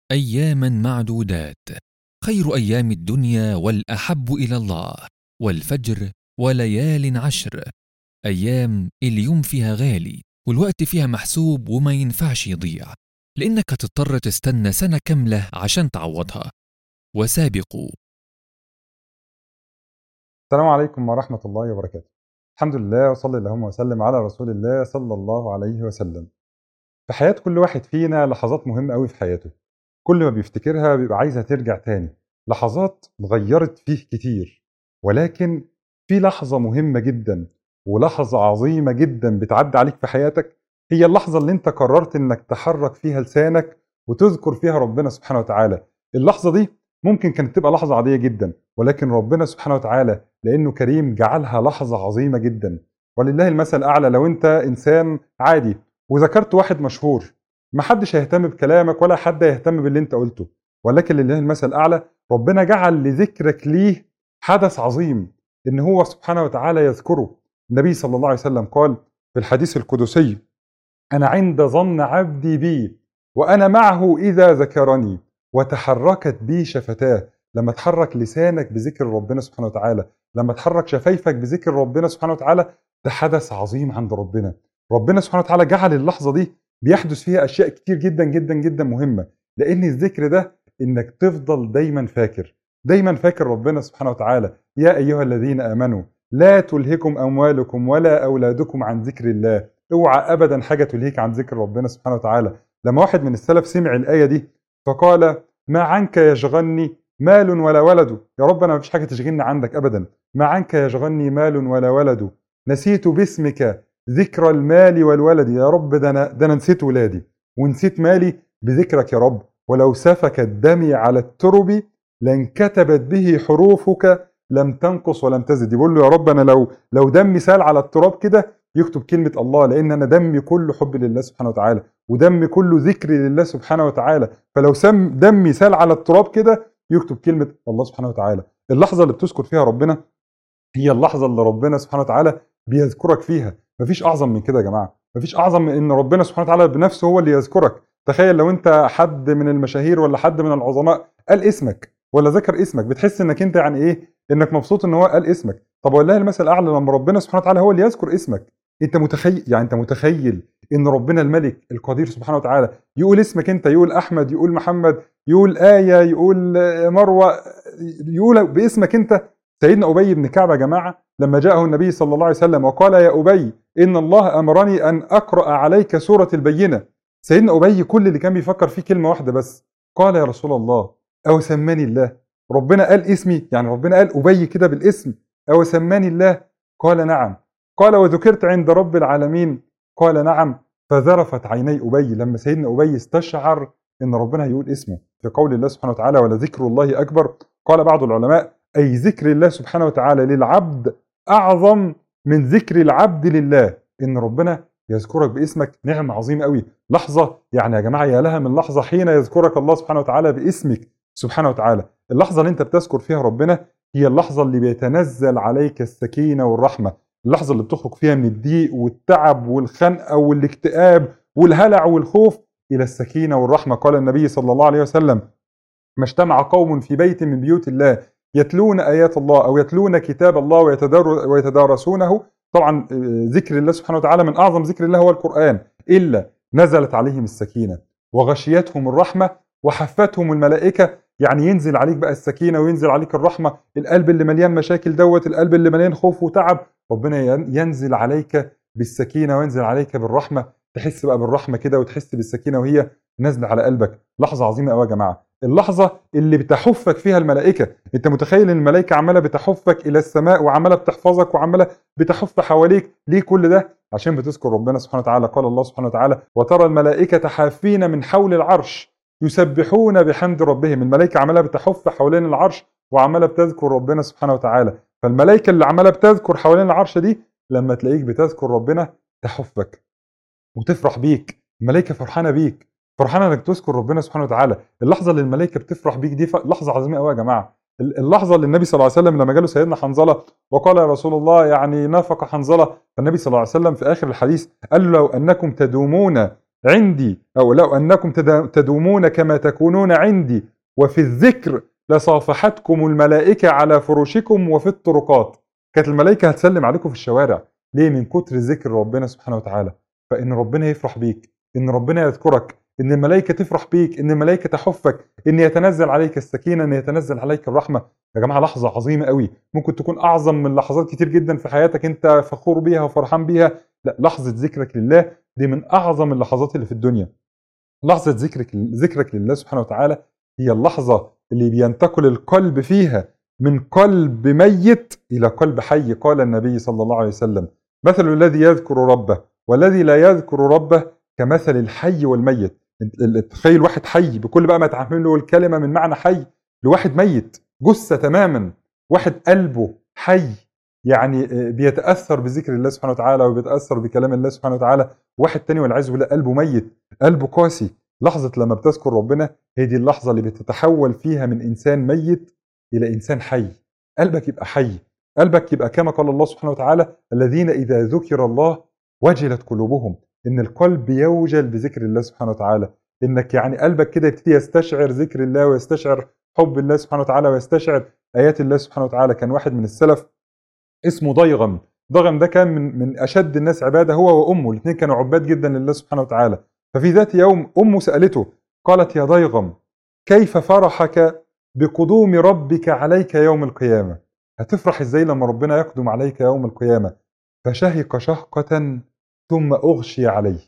اياما معدودات خير ايام الدنيا والاحب الى الله والفجر وليال عشر ايام اليوم فيها غالي والوقت فيها محسوب وما ينفعش يضيع لانك هتضطر تستنى سنه كامله عشان تعوضها وسابقوا السلام عليكم ورحمة الله وبركاته الحمد لله وصلى اللهم وسلم على رسول الله صلى الله عليه وسلم في حياة كل واحد فينا لحظات مهمة قوي في حياته كل ما بيفتكرها بيبقى عايزها ترجع تاني لحظات غيرت فيه كتير ولكن في لحظة مهمة جدا ولحظة عظيمة جدا بتعدي عليك في حياتك هي اللحظة اللي انت قررت انك تحرك فيها لسانك وتذكر فيها ربنا سبحانه وتعالى اللحظة دي ممكن كانت تبقى لحظة عادية جدا ولكن ربنا سبحانه وتعالى لأنه كريم جعلها لحظة عظيمة جدا ولله المثل الأعلى لو أنت إنسان عادي وذكرت واحد مشهور محدش هيهتم بكلامك ولا حد هيهتم باللي أنت قلته ولكن لله المثل الأعلى ربنا جعل لذكرك ليه حدث عظيم إن هو سبحانه وتعالى يذكره النبي صلى الله عليه وسلم قال في الحديث القدسي أنا عند ظن عبدي بي وأنا معه إذا ذكرني وتحركت بي شفتاه لما تحرك لسانك بذكر ربنا سبحانه وتعالى لما تحرك شفايفك بذكر ربنا سبحانه وتعالى ده حدث عظيم عند ربنا ربنا سبحانه وتعالى جعل اللحظة دي بيحدث فيها أشياء كتير جدا جدا جدا مهمة لأن الذكر ده إنك تفضل دايما فاكر دايما فاكر ربنا سبحانه وتعالى يا أيها الذين آمنوا لا تلهكم أموالكم ولا أولادكم عن ذكر الله اوعى أبدا حاجة تلهيك عن ذكر ربنا سبحانه وتعالى لما واحد من السلف سمع الآية دي فقال ما عنك يشغلني مال ولا ولد يا رب انا ما فيش حاجه تشغلني عندك ابدا ما عنك يشغلني مال ولا ولد نسيت باسمك ذكر المال والولد يا رب ده انا ده انا نسيت ولادي ونسيت مالي بذكرك يا رب ولو سفك الدم على الترب لانكتبت به حروفك لم تنقص ولم تزد يقول له يا رب انا لو لو دمي سال على التراب كده يكتب كلمه الله لان انا دمي كله حب لله سبحانه وتعالى ودمي كله ذكر لله سبحانه وتعالى فلو سم دمي سال على التراب كده يكتب كلمه الله سبحانه وتعالى اللحظه اللي بتذكر فيها ربنا هي اللحظه اللي ربنا سبحانه وتعالى بيذكرك فيها مفيش اعظم من كده يا جماعه مفيش اعظم من ان ربنا سبحانه وتعالى بنفسه هو اللي يذكرك تخيل لو انت حد من المشاهير ولا حد من العظماء قال اسمك ولا ذكر اسمك بتحس انك انت يعني ايه انك مبسوط ان هو قال اسمك طب والله المثل الاعلى لما ربنا سبحانه وتعالى هو اللي يذكر اسمك انت متخيل يعني انت متخيل ان ربنا الملك القدير سبحانه وتعالى يقول اسمك انت يقول احمد يقول محمد يقول ايه يقول مروه يقول باسمك انت سيدنا ابي بن كعب يا جماعه لما جاءه النبي صلى الله عليه وسلم وقال يا ابي ان الله امرني ان اقرا عليك سوره البينه سيدنا ابي كل اللي كان بيفكر فيه كلمه واحده بس قال يا رسول الله او سماني الله ربنا قال اسمي يعني ربنا قال ابي كده بالاسم او سماني الله قال نعم قال وذكرت عند رب العالمين قال نعم فذرفت عيني ابي لما سيدنا ابي استشعر ان ربنا هيقول اسمه في قول الله سبحانه وتعالى ولذكر الله اكبر قال بعض العلماء اي ذكر الله سبحانه وتعالى للعبد اعظم من ذكر العبد لله ان ربنا يذكرك باسمك نعمه عظيمه قوي لحظه يعني يا جماعه يا لها من لحظه حين يذكرك الله سبحانه وتعالى باسمك سبحانه وتعالى اللحظه اللي انت بتذكر فيها ربنا هي اللحظه اللي بيتنزل عليك السكينه والرحمه اللحظه اللي بتخرج فيها من الضيق والتعب والخنقه والاكتئاب والهلع والخوف الى السكينه والرحمه قال النبي صلى الله عليه وسلم ما اجتمع قوم في بيت من بيوت الله يتلون ايات الله او يتلون كتاب الله ويتدارسونه طبعا ذكر الله سبحانه وتعالى من اعظم ذكر الله هو القران الا نزلت عليهم السكينه وغشيتهم الرحمه وحفتهم الملائكه يعني ينزل عليك بقى السكينه وينزل عليك الرحمه القلب اللي مليان مشاكل دوت القلب اللي مليان خوف وتعب ربنا ينزل عليك بالسكينه وينزل عليك بالرحمه تحس بقى بالرحمه كده وتحس بالسكينه وهي نازله على قلبك لحظه عظيمه قوي يا جماعه اللحظه اللي بتحفك فيها الملائكه انت متخيل ان الملائكه عماله بتحفك الى السماء وعماله بتحفظك وعماله بتحف حواليك ليه كل ده عشان بتذكر ربنا سبحانه وتعالى قال الله سبحانه وتعالى وترى الملائكه حافين من حول العرش يسبحون بحمد ربهم الملائكه عماله بتحف حوالين العرش وعماله بتذكر ربنا سبحانه وتعالى فالملائكه اللي عماله بتذكر حوالين العرش دي لما تلاقيك بتذكر ربنا تحفك وتفرح بيك الملائكه فرحانه بيك فرحانه انك تذكر ربنا سبحانه وتعالى اللحظه اللي الملائكه بتفرح بيك دي لحظه عظيمه قوي يا جماعه اللحظه اللي النبي صلى الله عليه وسلم لما جاله سيدنا حنظله وقال يا رسول الله يعني نافق حنظله فالنبي صلى الله عليه وسلم في اخر الحديث قال له لو انكم تدومون عندي أو لو أنكم تدا- تدومون كما تكونون عندي وفي الذكر لصافحتكم الملائكة على فراشكم وفي الطرقات كانت الملائكة هتسلم عليكم في الشوارع ليه من كتر ذكر ربنا سبحانه وتعالى فإن ربنا يفرح بيك إن ربنا يذكرك إن الملائكة تفرح بيك إن الملائكة تحفك إن يتنزل عليك السكينة إن يتنزل عليك الرحمة يا جماعة لحظة عظيمة قوي ممكن تكون أعظم من لحظات كتير جدا في حياتك أنت فخور بيها وفرحان بيها لا لحظة ذكرك لله دي من أعظم اللحظات اللي في الدنيا لحظة ذكرك ذكرك لله سبحانه وتعالى هي اللحظة اللي بينتقل القلب فيها من قلب ميت إلى قلب حي قال النبي صلى الله عليه وسلم مثل الذي يذكر ربه والذي لا يذكر ربه كمثل الحي والميت تخيل واحد حي بكل بقى ما تعمل له الكلمة من معنى حي لواحد ميت جثة تماما واحد قلبه حي يعني بيتأثر بذكر الله سبحانه وتعالى وبيتأثر بكلام الله سبحانه وتعالى واحد تاني والعياذ بالله قلبه ميت قلبه قاسي لحظة لما بتذكر ربنا هي دي اللحظة اللي بتتحول فيها من إنسان ميت إلى إنسان حي قلبك يبقى حي قلبك يبقى كما قال الله سبحانه وتعالى الذين إذا ذكر الله وجلت قلوبهم إن القلب يوجل بذكر الله سبحانه وتعالى إنك يعني قلبك كده يبتدي يستشعر ذكر الله ويستشعر حب الله سبحانه وتعالى ويستشعر آيات الله سبحانه وتعالى كان واحد من السلف اسمه ضيغم ضيغم ده كان من من أشد الناس عبادة هو وأمه الاثنين كانوا عباد جدا لله سبحانه وتعالى ففي ذات يوم أمه سألته قالت يا ضيغم كيف فرحك بقدوم ربك عليك يوم القيامة هتفرح ازاي لما ربنا يقدم عليك يوم القيامة فشهق شهقة ثم أغشي عليه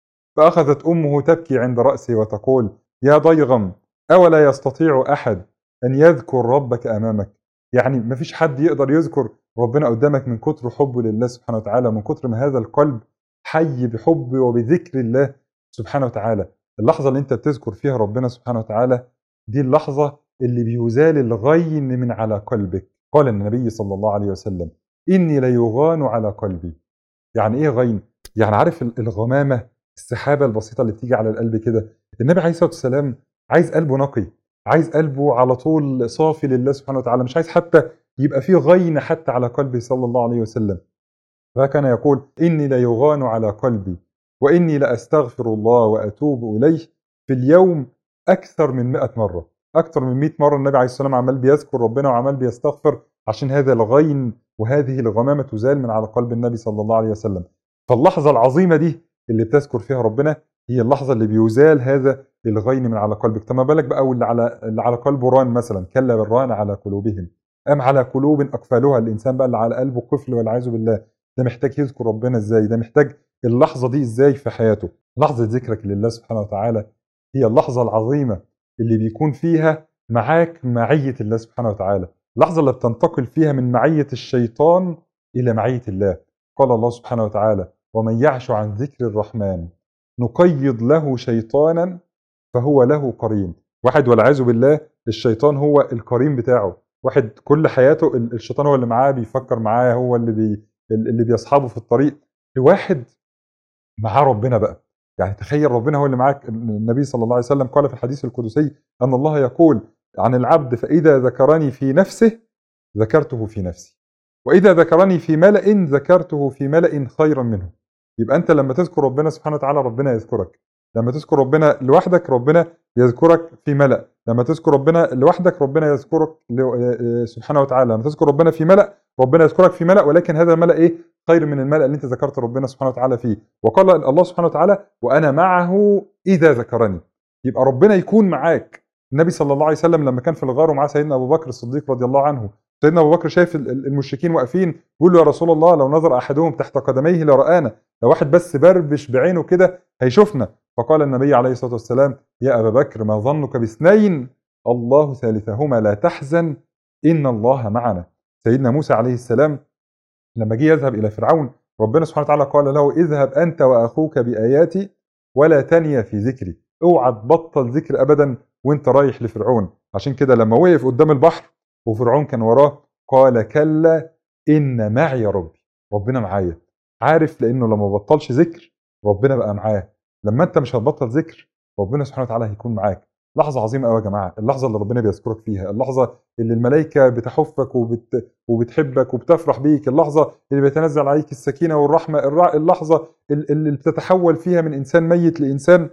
فأخذت أمه تبكي عند رأسه وتقول يا ضيغم أولا يستطيع أحد أن يذكر ربك أمامك يعني ما فيش حد يقدر يذكر ربنا قدامك من كتر حبه لله سبحانه وتعالى من كتر ما هذا القلب حي بحب وبذكر الله سبحانه وتعالى اللحظة اللي انت بتذكر فيها ربنا سبحانه وتعالى دي اللحظة اللي بيزال الغين من على قلبك قال النبي صلى الله عليه وسلم إني ليغان على قلبي يعني إيه غين؟ يعني عارف الغمامة السحابة البسيطة اللي بتيجي على القلب كده النبي عليه الصلاة والسلام عايز قلبه نقي عايز قلبه على طول صافي لله سبحانه وتعالى مش عايز حتى يبقى فيه غين حتى على قلبه صلى الله عليه وسلم فكان يقول إني ليغان على قلبي وإني لأستغفر الله وأتوب إليه في اليوم أكثر من 100 مرة أكثر من 100 مرة النبي عليه الصلاة والسلام عمال بيذكر ربنا وعمال بيستغفر عشان هذا الغين وهذه الغمامة تزال من على قلب النبي صلى الله عليه وسلم فاللحظة العظيمة دي اللي بتذكر فيها ربنا هي اللحظة اللي بيزال هذا الغين من على قلبك فما بالك بقى واللي على اللي على قلبه ران مثلا كلا بالران على قلوبهم أم على قلوب أقفالها الإنسان بقى اللي على قلبه قفل والعياذ بالله ده محتاج يذكر ربنا إزاي ده محتاج اللحظة دي إزاي في حياته لحظة ذكرك لله سبحانه وتعالى هي اللحظة العظيمة اللي بيكون فيها معاك معية الله سبحانه وتعالى اللحظة اللي بتنتقل فيها من معية الشيطان إلى معية الله قال الله سبحانه وتعالى ومن يعش عن ذكر الرحمن نقيض له شيطانا فهو له قرين واحد والعياذ بالله الشيطان هو القرين بتاعه واحد كل حياته الشيطان هو اللي معاه بيفكر معاه هو اللي بي اللي بيصحابه في الطريق لواحد معاه ربنا بقى يعني تخيل ربنا هو اللي معاك النبي صلى الله عليه وسلم قال في الحديث القدسي أن الله يقول عن العبد فإذا ذكرني في نفسه ذكرته في نفسي وإذا ذكرني في ملأ ذكرته في ملأ خيرا منه يبقى أنت لما تذكر ربنا سبحانه وتعالى ربنا يذكرك لما تذكر ربنا لوحدك ربنا يذكرك في ملأ لما تذكر ربنا لوحدك ربنا يذكرك سبحانه وتعالى لما تذكر ربنا في ملأ ربنا يذكرك في ملأ ولكن هذا الملأ إيه خير من الملأ اللي أنت ذكرت ربنا سبحانه وتعالى فيه وقال الله سبحانه وتعالى وأنا معه إذا ذكرني يبقى ربنا يكون معاك النبي صلى الله عليه وسلم لما كان في الغار ومعاه سيدنا أبو بكر الصديق رضي الله عنه سيدنا أبو بكر شايف المشركين واقفين بيقول له يا رسول الله لو نظر أحدهم تحت قدميه لرآنا لو واحد بس بربش بعينه كده هيشوفنا فقال النبي عليه الصلاة والسلام يا أبا بكر ما ظنك باثنين الله ثالثهما لا تحزن إن الله معنا سيدنا موسى عليه السلام لما جه يذهب إلى فرعون ربنا سبحانه وتعالى قال له اذهب أنت وأخوك بآياتي ولا تنيا في ذكري اوعى تبطل ذكر أبدا وانت رايح لفرعون عشان كده لما وقف قدام البحر وفرعون كان وراه قال كلا إن معي ربي ربنا معايا عارف لأنه لما بطلش ذكر ربنا بقى معاه لما انت مش هتبطل ذكر ربنا سبحانه وتعالى هيكون معاك لحظه عظيمه قوي يا جماعه اللحظه اللي ربنا بيذكرك فيها اللحظه اللي الملائكه بتحفك وبت... وبتحبك وبتفرح بيك اللحظه اللي بيتنزل عليك السكينه والرحمه الر- اللحظه اللي بتتحول فيها من انسان ميت لانسان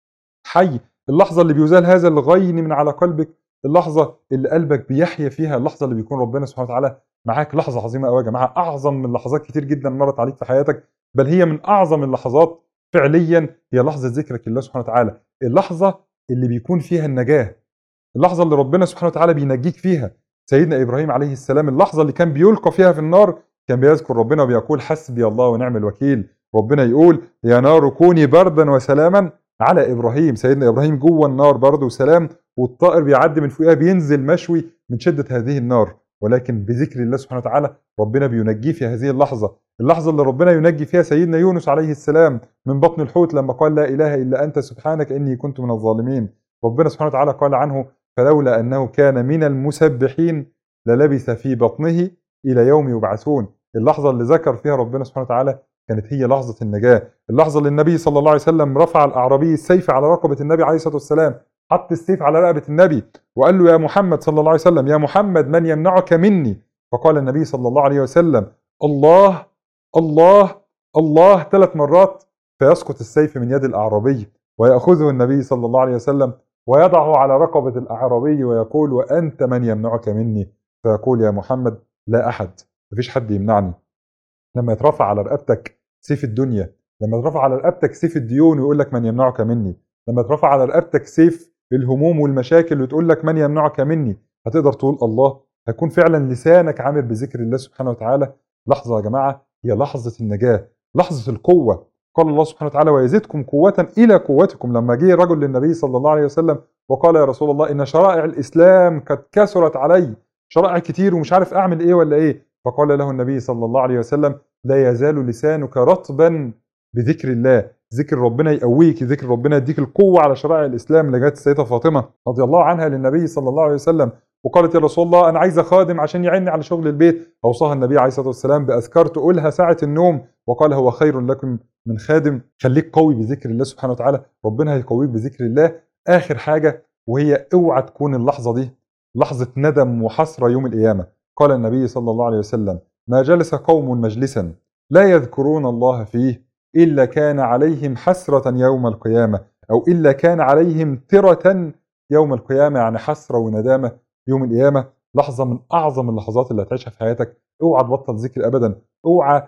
حي اللحظه اللي بيزال هذا الغين من على قلبك اللحظه اللي قلبك بيحيا فيها اللحظه اللي بيكون ربنا سبحانه وتعالى معاك لحظه عظيمه قوي يا جماعه اعظم من لحظات كتير جدا مرت عليك في حياتك بل هي من اعظم اللحظات فعليا هي لحظه ذكرك لله سبحانه وتعالى اللحظه اللي بيكون فيها النجاه اللحظه اللي ربنا سبحانه وتعالى بينجيك فيها سيدنا ابراهيم عليه السلام اللحظه اللي كان بيلقى فيها في النار كان بيذكر ربنا وبيقول حسبي الله ونعم الوكيل ربنا يقول يا نار كوني بردا وسلاما على ابراهيم سيدنا ابراهيم جوه النار برد وسلام والطائر بيعدي من فوقها بينزل مشوي من شده هذه النار ولكن بذكر الله سبحانه وتعالى ربنا بينجيه في هذه اللحظه اللحظه اللي ربنا ينجي فيها سيدنا يونس عليه السلام من بطن الحوت لما قال لا اله الا انت سبحانك اني كنت من الظالمين ربنا سبحانه وتعالى قال عنه فلولا انه كان من المسبحين للبث في بطنه الى يوم يبعثون اللحظه اللي ذكر فيها ربنا سبحانه وتعالى كانت هي لحظه النجاه اللحظه اللي النبي صلى الله عليه وسلم رفع الاعرابي السيف على رقبه النبي عليه الصلاه والسلام حط السيف على رقبه النبي وقال له يا محمد صلى الله عليه وسلم يا محمد من يمنعك مني فقال النبي صلى الله عليه وسلم الله الله الله ثلاث مرات فيسقط السيف من يد الاعرابي وياخذه النبي صلى الله عليه وسلم ويضعه على رقبه الاعرابي ويقول وانت من يمنعك مني فيقول يا محمد لا احد مفيش حد يمنعني لما يترفع على رقبتك سيف الدنيا لما يترفع على رقبتك سيف الديون ويقول لك من يمنعك مني لما يترفع على رقبتك سيف الهموم والمشاكل وتقول لك من يمنعك مني هتقدر تقول الله هيكون فعلا لسانك عامر بذكر الله سبحانه وتعالى لحظه يا جماعه هي لحظه النجاه لحظه القوه قال الله سبحانه وتعالى ويزدكم قوة إلى قوتكم لما جه رجل للنبي صلى الله عليه وسلم وقال يا رسول الله إن شرائع الإسلام قد كثرت علي شرائع كتير ومش عارف أعمل إيه ولا إيه فقال له النبي صلى الله عليه وسلم لا يزال لسانك رطبا بذكر الله ذكر ربنا يقويك ذكر ربنا يديك القوة على شرائع الإسلام اللي جت السيدة فاطمة رضي الله عنها للنبي صلى الله عليه وسلم وقالت يا رسول الله أنا عايزة خادم عشان يعيني على شغل البيت أوصاها النبي عليه الصلاة والسلام بأذكار تقولها ساعة النوم وقال هو خير لكم من خادم خليك قوي بذكر الله سبحانه وتعالى ربنا هيقويك بذكر الله آخر حاجة وهي اوعى تكون اللحظة دي لحظة ندم وحسرة يوم القيامة قال النبي صلى الله عليه وسلم ما جلس قوم مجلسا لا يذكرون الله فيه إلا كان عليهم حسرة يوم القيامة أو إلا كان عليهم ترة يوم القيامة يعني حسرة وندامة يوم القيامة لحظة من أعظم اللحظات اللي هتعيشها في حياتك اوعى تبطل ذكر أبدا اوعى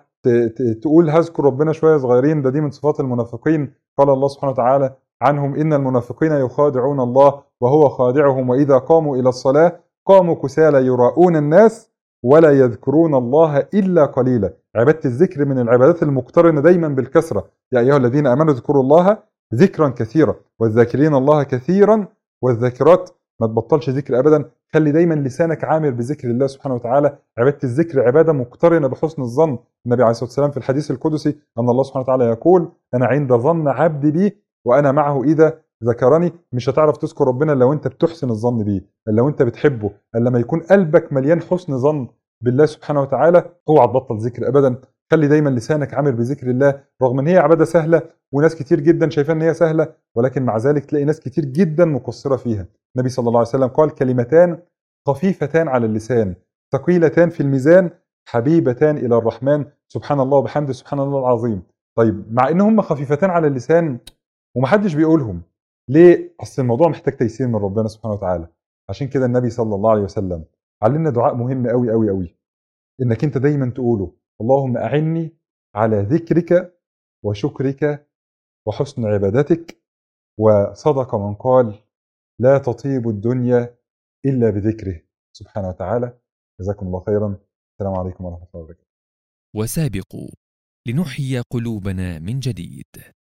تقول هذكر ربنا شوية صغيرين ده دي من صفات المنافقين قال الله سبحانه وتعالى عنهم إن المنافقين يخادعون الله وهو خادعهم وإذا قاموا إلى الصلاة قاموا كسالى يراءون الناس ولا يذكرون الله إلا قليلا عبادة الذكر من العبادات المقترنة دايما بالكسرة يا أيها الذين آمنوا اذكروا الله ذكرا كثيرا والذاكرين الله كثيرا والذاكرات ما تبطلش ذكر أبدا خلي دايما لسانك عامر بذكر الله سبحانه وتعالى عبادة الذكر عبادة مقترنة بحسن الظن النبي عليه الصلاة والسلام في الحديث القدسي أن الله سبحانه وتعالى يقول أنا عند ظن عبدي بي وأنا معه إذا ذكرني مش هتعرف تذكر ربنا لو انت بتحسن الظن بيه لو انت بتحبه لما يكون قلبك مليان حسن ظن بالله سبحانه وتعالى اوعى تبطل ذكر ابدا خلي دايما لسانك عامر بذكر الله رغم ان هي عباده سهله وناس كتير جدا شايفاها ان هي سهله ولكن مع ذلك تلاقي ناس كتير جدا مقصره فيها النبي صلى الله عليه وسلم قال كلمتان خفيفتان على اللسان ثقيلتان في الميزان حبيبتان الى الرحمن سبحان الله وبحمده سبحان الله العظيم طيب مع ان هم خفيفتان على اللسان ومحدش بيقولهم ليه؟ اصل الموضوع محتاج تيسير من ربنا سبحانه وتعالى عشان كده النبي صلى الله عليه وسلم علمنا دعاء مهم قوي قوي قوي انك انت دايما تقوله اللهم اعني على ذكرك وشكرك وحسن عبادتك وصدق من قال لا تطيب الدنيا الا بذكره سبحانه وتعالى جزاكم الله خيرا السلام عليكم ورحمه الله وبركاته وسابقوا لنحيي قلوبنا من جديد